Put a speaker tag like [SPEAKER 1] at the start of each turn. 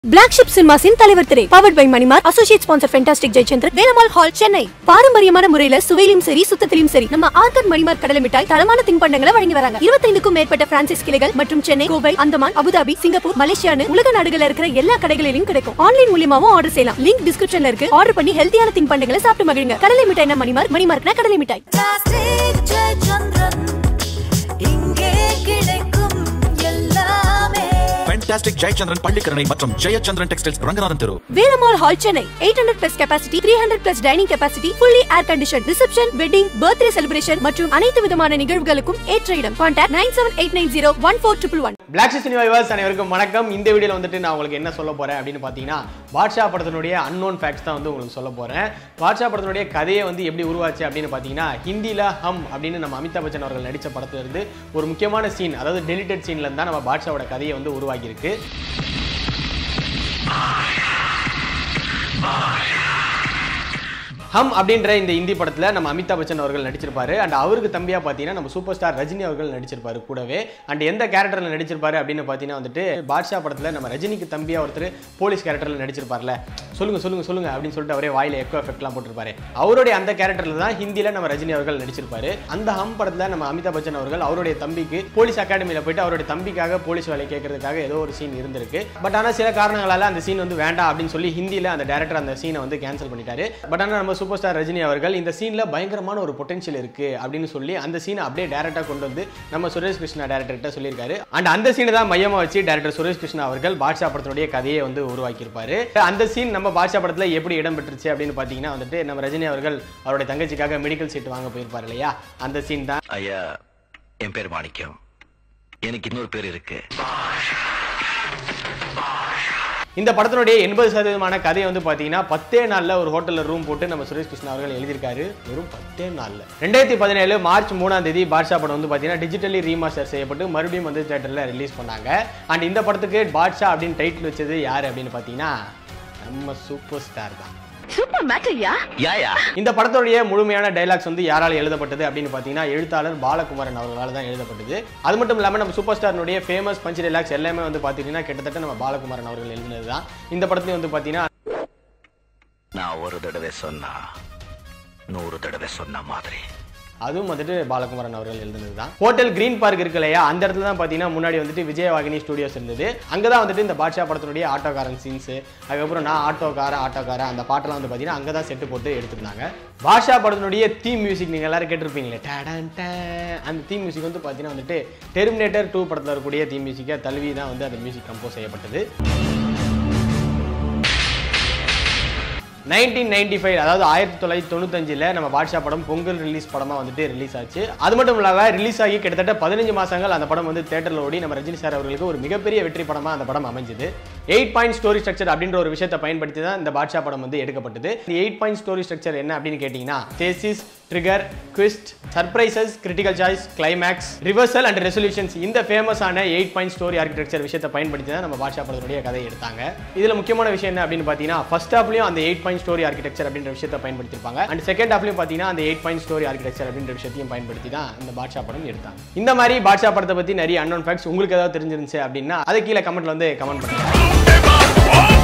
[SPEAKER 1] Black ship சினிமாஸின் தலைவர் திரை பவர்ட் பை மணிமார் associate sponsor fantastic Jayachandran Velammal hall Chennai பாரம்பரியமான முறையில சுவையிலும் சரி சுத்தத்திலும் சரி நம்ம ஆர்கட் மணிமார் கடலை மிட்டாய் தரமான தின்பண்டங்களை வழங்கி வராங்க இருபத்தைந்துக்கும் மேற்பட்ட பிரான்சிஸ் கிளைகள் மற்றும் சென்னை கோவை அந்தமான் அபுதாபி சிங்கப்பூர் மலேசியான்னு உலக நாடுகள்ல இருக்கிற எல்லா கடைகளிலும் கிடைக்கும் ஆன்லைன் மூலியமாவும் ஆர்டர் செய்யலாம் லிங்க் டிஸ்கிரிப்ஷன்ல இருக்கு ஆர்டர் பண்ணி ஹெல்த்தியான தின்பண்டங்களை சாப்பிட்டு மகிழுங்க கடலை மிட்டாய்னா மணிமார் மணிமார்க்னா கடலை மிட்டாய்
[SPEAKER 2] பிளாஸ்டிக் ஜெயச்சந்திரன் இங்கே கிடைக்கும் எல்லாமே
[SPEAKER 3] ஃபென்டாஸ்டிக் ஜெயச்சந்திரன் பள்ளிக்கரணை மற்றும் ஜெயச்சந்திரன் டெக்ஸ்டைல்ஸ் ரங்கநாதன் தெரு
[SPEAKER 1] Velammal hall Chennai eight hundred plus capacity three hundred plus dining capacity fully air condition reception wedding birthday celebration மற்றும் அனைத்து விதமான நிகழ்வுகளுக்கும் ஏற்ற இடம் contact nine seven eight nine zero one four triple one
[SPEAKER 4] black cinema விவாஸ் அனைவருக்கும் வணக்கம் இந்த வீடியோவில் வந்துட்டு நான் உங்களுக்கு என்ன சொல்ல போறேன் அப்படின்னு பார்த்தீங்கன்னா பாட்ஷா படத்தினுடைய அன்னோன் ஃபேக்ட்ஸ் தான் வந்து உங்களுக்கு சொல்ல போறேன் பாட்ஷா படத்தினுடைய கதையை வந்து எப்படி உருவாச்சு அப்படின்னு பார்த்தீங்கன்னா ஹிந்தியில் ஹம் அப்படின்னு நம்ம அமிதாப் பச்சன் அவர்கள் நடித்த படத்துல இருந்து ஒரு முக்கியமான சீன் அதாவது டெலிட்டட் சீன்ல இருந்தா நம்ம பாட்ஷாவோட கதையை வந்து உருவாக்கியிருக்கு ஹம் அப்படின்ற இந்த இந்தி படத்துல நம்ம அமிதாப் பச்சன் அவர்கள் நடிச்சிருப்பாரு அண்ட் அவருக்கு தம்பியா பார்த்தீங்கன்னா நம்ம சூப்பர் ஸ்டார் ரஜினி அவர்கள் நடிச்சிருப்பாரு கூடவே அண்ட் எந்த கேரக்டர்ல நடிச்சிருப்பாரு அப்படின்னு பார்த்தீங்கன்னா வந்துட்டு பாட்ஷா படத்துல நம்ம ரஜினிக்கு தம்பியா ஒருத்தர் போலீஸ் கேரக்டர்ல நடிச்சிருப்பார்ல சொல்லுங்க சொல்லுங்க சொல்லுங்க அப்படின்னு சொல்லிட்டு அவரே வாயில எக்கோ எஃபெக்ட்லாம் போட்டிருப்பாரு அவருடைய அந்த கேரக்டர்ல தான் ஹிந்தில நம்ம ரஜினி அவர்கள் நடிச்சிருப்பாரு அந்த ஹம் படத்துல நம்ம அமிதாப் பச்சன் அவர்கள் அவருடைய தம்பிக்கு போலீஸ் அகாடமியில போயிட்டு அவருடைய தம்பிக்காக போலீஸ் வேலை கேட்கறதுக்காக ஏதோ ஒரு சீன் இருந்திருக்கு பட் ஆனா சில காரணங்களால அந்த சீன் வந்து வேண்டாம் அப்படின்னு சொல்லி ஹிந்தில அந்த டேரக்டர் அந்த சீனை வந்து கேன்சல் பண்ணிட்டாரு பட் ஆனா நம்ம சூப்பர் ஸ்டார் ரஜினி அவர்கள் இந்த சீன்ல பயங்கரமான ஒரு பொட்டன்ஷியல் இருக்கு அப்படின்னு சொல்லி அந்த சீனை அப்படியே டேரக்டா கொண்டு வந்து நம்ம சுரேஷ் கிருஷ்ணா டேரக்டர்கிட்ட சொல்லியிருக்காரு அண்ட் அந்த சீனை தான் மையமா வச்சு டேரக்டர் சுரேஷ் கிருஷ்ணா அவர்கள் பாட்ஷா படத்தினுடைய கதையை வந்து உருவாக்கியிருப்பாரு அந்த சீன் நம்ம பாட்ஷா படத்துல எப்படி இடம் பெற்றுச்சு அப்படின்னு பாத்தீங்கன்னா வந்துட்டு நம்ம ரஜினி அவர்கள் அவருடைய தங்கச்சிக்காக மெடிக்கல் சீட் வாங்க போயிருப்பாரு இல்லையா அந்த சீன் தான்
[SPEAKER 5] ஐயா என் பேர் மாணிக்கம் எனக்கு இன்னொரு பேர் இருக்கு
[SPEAKER 4] இந்த படத்தினுடைய எண்பது சதவீதமான கதையை வந்து பார்த்தீங்கன்னா பத்தே நாளில் ஒரு ஹோட்டலில் ரூம் போட்டு நம்ம சுரேஷ் கிருஷ்ணா அவர்கள் எழுதியிருக்காரு வெறும் பத்தே நாளில் ரெண்டாயிரத்தி பதினேழு மார்ச் மூணாம் தேதி பாட்ஷா படம் வந்து பார்த்தீங்கன்னா டிஜிட்டலி ரீமாஸ்டர் செய்யப்பட்டு மறுபடியும் வந்து தேட்டரில் ரிலீஸ் பண்ணாங்க அண்ட் இந்த படத்துக்கு பாட்ஷா அப்படின்னு டைட்டில் வச்சது யார் அப்படின்னு பார்த்தீங்கன்னா நம்ம சூப்பர் ஸ்டார் தான்
[SPEAKER 5] யாயா
[SPEAKER 4] இந்த படத்துடைய முழுமையான டைலாக்ஸ் வந்து யாரால் எழுதப்பட்டது அப்படின்னு பார்த்தீங்கன்னா எழுத்தாளர் பாலகுமாரன் அவர்களால் தான் எழுதப்பட்டது அது மட்டும் இல்லாமல் நம்ம சூப்பர் ஸ்டார்னுடைய ஃபேமஸ் பஞ்ச் டைலாக்ஸ் எல்லாமே வந்து பார்த்தீங்கன்னா கிட்டத்தட்ட நம்ம பாலகுமாரன் அவர்கள் எழுதினது தான் இந்த படத்துலையும் வந்து பார்த்தீங்கன்னா
[SPEAKER 5] நான் ஒரு தடவை சொன்னா நூறு தடவை சொன்ன மாதிரி
[SPEAKER 4] அதுவும் வந்துட்டு பாலகுமாரன் அவர்கள் எழுதுனது தான் ஹோட்டல் கிரீன் பார்க் இருக்கு இல்லையா அந்த இடத்துல தான் பார்த்தீங்கன்னா முன்னாடி வந்துட்டு விஜயவாகினி ஸ்டுடியோஸ் இருந்தது அங்கே தான் வந்துட்டு இந்த பாட்ஷா படத்தினுடைய ஆட்டோகாரன் சீன்ஸ் அதுக்கப்புறம் நான் ஆட்டோக்கார ஆட்டோக்கார அந்த பாட்டெல்லாம் வந்து பார்த்தீங்கன்னா அங்கே தான் செட்டு போட்டு எடுத்துருந்தாங்க பாஷா படத்தினுடைய தீம் மியூசிக் நீங்கள் எல்லாரும் கேட்டிருப்பீங்களே டேடன் டேன். அந்த தீம் மியூசிக் வந்து பார்த்தீங்கன்னா வந்துட்டு டெர்மினேட்டர் டூ படத்தில் இருக்கக்கூடிய தீம் மியூசிக்கை தழுவி தான் வந்து அந்த மியூசிக் கம்போஸ் செய்யப்பட்டது நைன்டீன் நைன்டி ஃபைவ் அதாவது ஆயிரத்தி தொள்ளாயிரத்தி தொண்ணூத்தஞ்சில் நம்ம பாட்ஷா படம் பொங்கல் ரிலீஸ் படமாக வந்துட்டு ரிலீஸ் ஆச்சு அது மட்டும் இல்லாமல் ரிலீஸ் ஆகி கிட்டத்தட்ட பதினஞ்சு மாசங்கள் அந்த படம் வந்து தேட்டரில் ஓடி நம்ம ரஜினி சார் அவர்களுக்கு ஒரு மிகப்பெரிய வெற்றி படமாக அந்த படம் அமைஞ்சது எயிட் பாயிண்ட் ஸ்டோரி ஸ்ட்ரக்சர் அப்படின்ற ஒரு விஷயத்தை பயன்படுத்தி தான் இந்த பாட்ஷா படம் வந்து எடுக்கப்பட்டது இந்த எயிட் பாயிண்ட் ஸ்டோரி ஸ்ட்ரக்சர் என்ன அப்படின்னு கேட்டிங்கன்னா thesis trigger twist surprises critical choice climax reversal and resolutions இந்த ஃபேமஸான எயிட் பாயிண்ட் ஸ்டோரி ஆர்கிடெக்சர் விஷயத்தை பயன்படுத்தி தான் நம்ம பாட்ஷா படத்துடைய கதையை எடுத்தாங்க இதுல முக்கியமான விஷயம் என்ன அப்படின்னு பார்த்தீங்கன்னா ஃபர்ஸ்ட் ஹாப்லயும் அந்த எயிட் பாயிண்ட் ஸ்டோரி ஆர்கிடெக்சர் அப்படின்ற விஷயத்தை பயன்படுத்திருப்பாங்க அண்ட் செகண்ட் ஹாப்லயும் பார்த்தீங்கன்னா அந்த எயிட் பாயிண்ட் ஸ்டோரி ஆர்கிடெக்சர் அப்படின்ற விஷயத்தையும் பயன்படுத்தி தான் இந்த பாட்ஷா படம் எடுத்தாங்க இந்த மாதிரி பாட்ஷா படத்தை பத்தி நிறைய அன்னோன் ஃபேக்ட்ஸ் உங்களுக்கு ஏதாவது தெரிஞ்சிருந்துச்சு அப்படின்னா அதை கீழே கமெண்ட்ல வந்து கமெண்ட் பண்ணுங்க